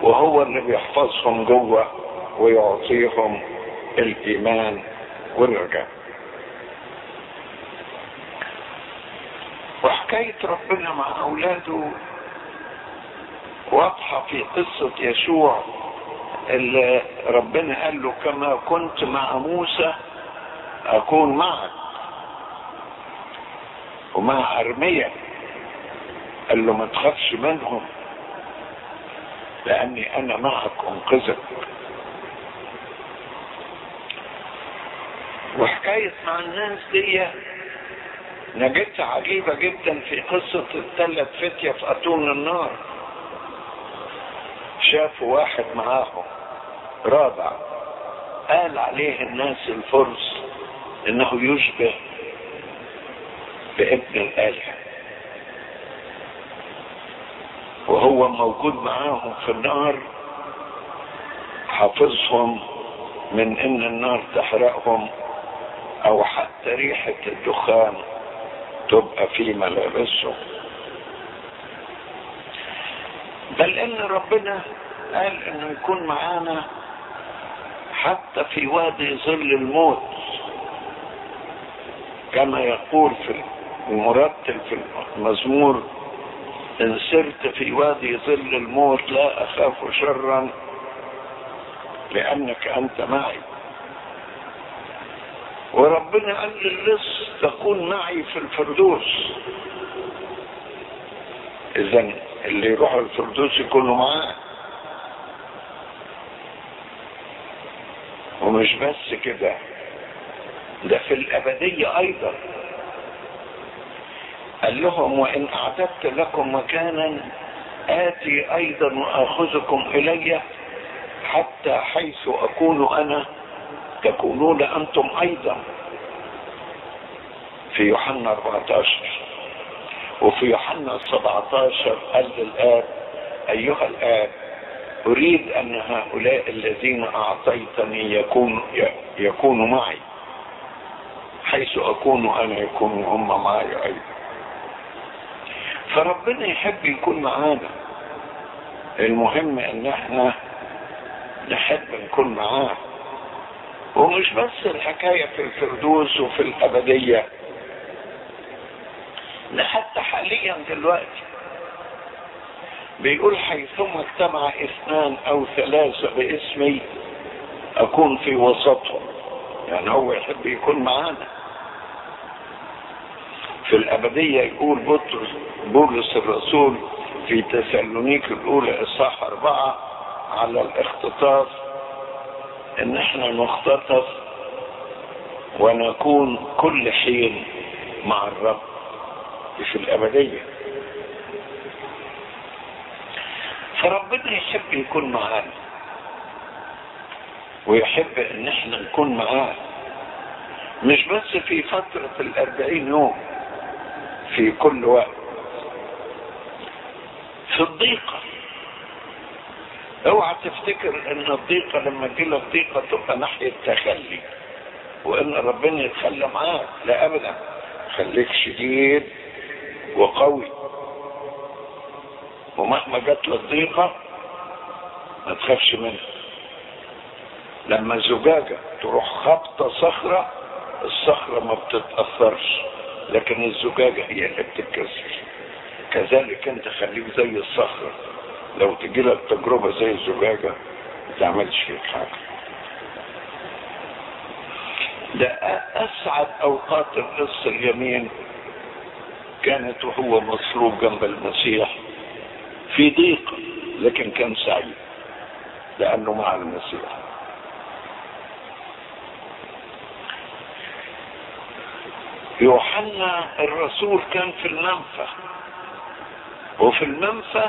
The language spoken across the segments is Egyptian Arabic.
وهو اللي بيحفظهم جوه ويعطيهم الايمان والرجاء وحكاية ربنا مع اولاده واضحة في قصة يشوع اللي ربنا قال له كما كنت مع موسى اكون معك ومع ارميا قال له ما تخافش منهم لاني انا معك انقذك وحكاية مع الناس دي نجدت عجيبة جدا في قصة الثلاث فتية في أتون النار شافوا واحد معاهم رابع قال عليه الناس الفرس انه يشبه بابن الآلهة وهو موجود معاهم في النار حافظهم من ان النار تحرقهم او حتى ريحة الدخان تبقى في ملابسهم بل ان ربنا قال انه يكون معانا حتى في وادي ظل الموت كما يقول في المرتل في المزمور ان سرت في وادي ظل الموت لا اخاف شرا لانك انت معي وربنا قال للص تكون معي في الفردوس اذا اللي يروحوا الفردوس يكونوا معاه ومش بس كده ده في الأبدية أيضا قال لهم وإن أعددت لكم مكانا آتي أيضا وآخذكم إلي حتى حيث أكون أنا تكونون أنتم أيضا في يوحنا 14 وفي يوحنا 17 قال للآب أيها الآب أريد أن هؤلاء الذين أعطيتني يكون يكونوا معي حيث أكون أنا يكونوا هم معي أيضا فربنا يحب يكون معانا المهم ان احنا نحب نكون معاه ومش بس الحكاية في الفردوس وفي الأبدية ده حتى حاليا دلوقتي بيقول حيثما اجتمع اثنان او ثلاثة باسمي اكون في وسطهم يعني هو يحب يكون معانا في الابدية يقول بطرس بولس الرسول في تسالونيك الاولى اصحاح اربعة على الاختطاف ان احنا نختطف ونكون كل حين مع الرب في الابديه فربنا يحب يكون معانا ويحب ان احنا نكون معاه مش بس في فترة الاربعين يوم في كل وقت في الضيقة اوعى تفتكر ان الضيقة لما تجيلك ضيقة تبقى ناحية تخلي وان ربنا يتخلى معاك لا ابدا خليك شديد وقوي ومهما جات لك ضيقه ما تخافش منها لما الزجاجة تروح خبطة صخرة الصخرة ما بتتأثرش لكن الزجاجة هي اللي بتتكسر كذلك انت خليك زي الصخرة لو تجي لك تجربة زي الزجاجة ما تعملش فيك حاجة ده أسعد أوقات القص اليمين كانت وهو مصلوب جنب المسيح في ضيق لكن كان سعيد لأنه مع المسيح يوحنا الرسول كان في المنفى وفي المنفى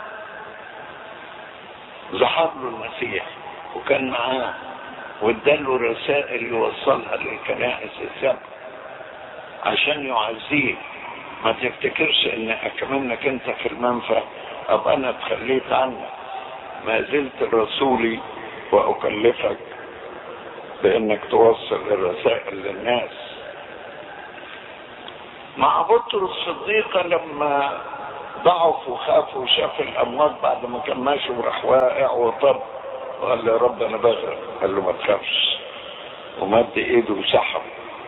ظهر له المسيح وكان معاه واداله رسائل يوصلها للكنائس السبع عشان يعزيه ما تفتكرش ان اكملك انت في المنفى ابقى انا اتخليت عنك ما زلت رسولي واكلفك بانك توصل الرسائل للناس مع بطرس الصديقة لما ضعف وخاف وشاف الاموات بعد ما كان ماشي وراح واقع وطب وقال له يا رب انا بغرق قال له ما تخافش ومد ايده وسحب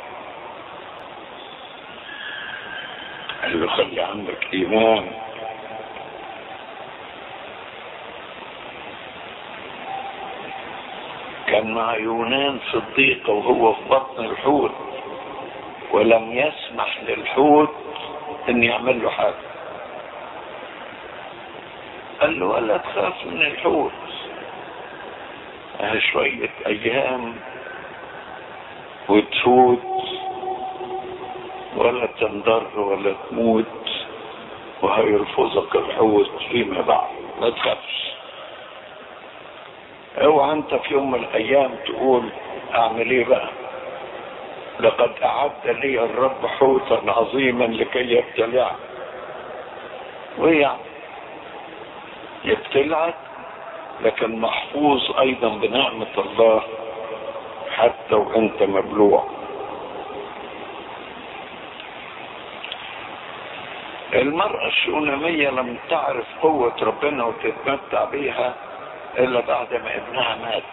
قال له خلي عندك ايمان كان مع يونان في الضيقة وهو في بطن الحوت ولم يسمح للحوت ان يعمل له حاجة قال له ولا تخاف من الحوت اه شوية ايام وتفوت ولا تنضر ولا تموت وهيرفضك الحوت فيما بعد ما تخافش اوعى انت في يوم من الايام تقول اعمل ايه بقى لقد اعد لي الرب حوتا عظيما لكي يبتلعك وايه يعني يبتلعك لكن محفوظ ايضا بنعمة الله حتى وانت مبلوع المرأة الشونامية لم تعرف قوة ربنا وتتمتع بيها إلا بعد ما ابنها مات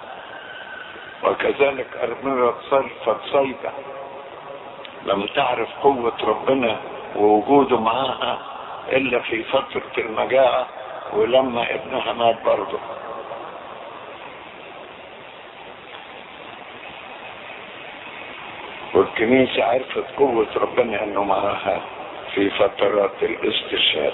وكذلك أرملة صرفة صيدا لم تعرف قوة ربنا ووجوده معاها إلا في فترة المجاعة ولما ابنها مات برضه والكنيسة عرفت قوة ربنا انه معاها في فترات الاستشهاد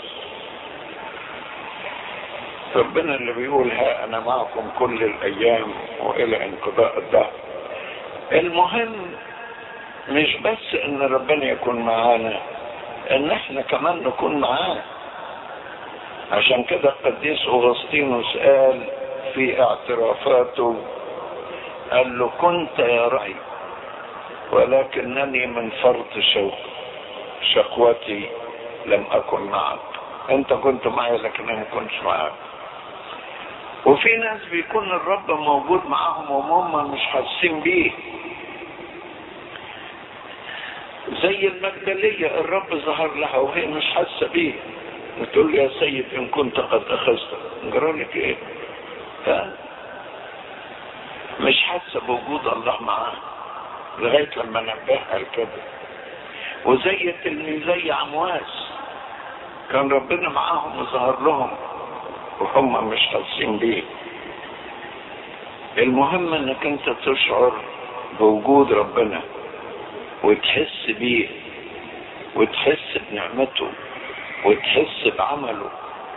ربنا اللي بيقول ها انا معكم كل الايام والى انقضاء الدهر المهم مش بس ان ربنا يكون معانا ان احنا كمان نكون معاه عشان كده القديس اغسطينوس قال في اعترافاته قال له كنت يا رأي ولكنني من فرط شوق شقوتي لم اكن معك انت كنت معي لكن انا ما كنتش معك وفي ناس بيكون الرب موجود معاهم وهم مش حاسين بيه زي المجدلية الرب ظهر لها وهي مش حاسة بيه بتقول يا سيد ان كنت قد اخذت جرالك ايه ها مش حاسة بوجود الله معاها لغاية لما نبهها لكده وزي تلميذي عمواس كان ربنا معاهم وظهر لهم وهم مش حاسين بيه المهم انك انت تشعر بوجود ربنا وتحس بيه وتحس بنعمته وتحس بعمله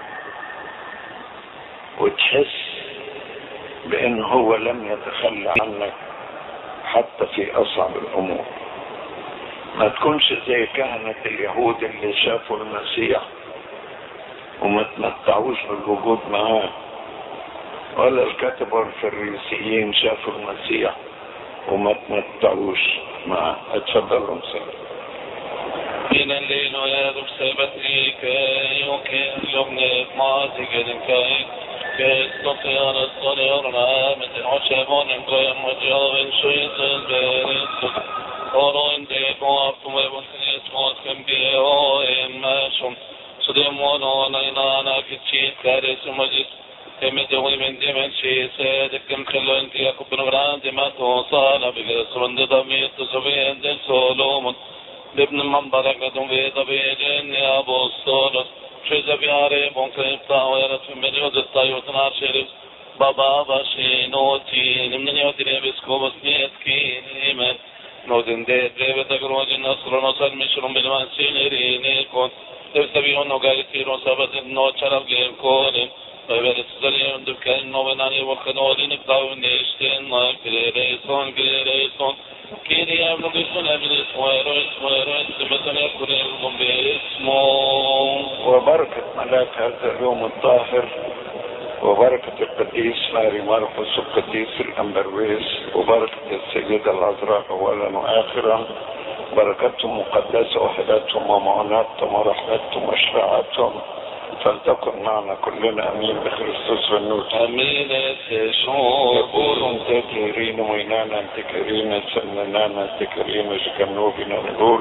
وتحس بان هو لم يتخلى عنك حتى في اصعب الامور ما تكونش زي كهنة اليهود اللي شافوا المسيح وما تمتعوش بالوجود معاه ولا الكتبة والفريسيين شافوا المسيح وما تمتعوش معاه اتفضلوا مساء من الليل ويادب سبتي كي يوكي لبنى ماتي قدن كي كي استطيع الصلير رامت عشبون قيم وجاوين شيط البيريس ورون ديب وعفتم ويبنسنيس موتكم بيه وإماشم صديم ونونينا كتشيت كاريس مجلس كمد ومن دمن شي سيدك كم خلو انت يكبر بران دمات وصال بقرس وند ضميت سبين دل سولومن بابن منبرك لدن بيض بيجن يا ابو الصولس شوز بياري بونك ابتا ويرت في مليون الطيوت نار شريف بابا باشي نوتي نمن يودري بسكو بسنيت كينيمن نودن دي دريبة تقروج النصر نصر مشرم بالمانسين رينيكون تبتبيون وقايتين وصابت النوت شرف ليم كولين ويبرسلين دكان نوبناني والخنولين بتاون نيشتين ما كريريسون كريريسون كيري ابن قسم ابن اسمويرو اسمويرو اسمتنا يكون لهم باسمه وبركة ملاك هذا اليوم الطاهر وبركة القديس ماري مرقس والقديس الأمبرويس وبركة السيدة العذراء أولا وآخرا بركتهم مقدسة وحدتهم ومعوناتهم ورحمتهم وشفاعتهم فلتكن معنا كلنا امين بخريستوس والنور امين يقولون تشوفون تكرين وينانا تكرين سننانا تكرين جنوبنا نقول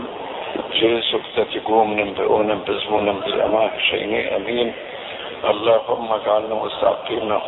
جيسو كتتقوم ننبئون بزمون بالأماه شيني أمين اللهم اجعلنا مستعقين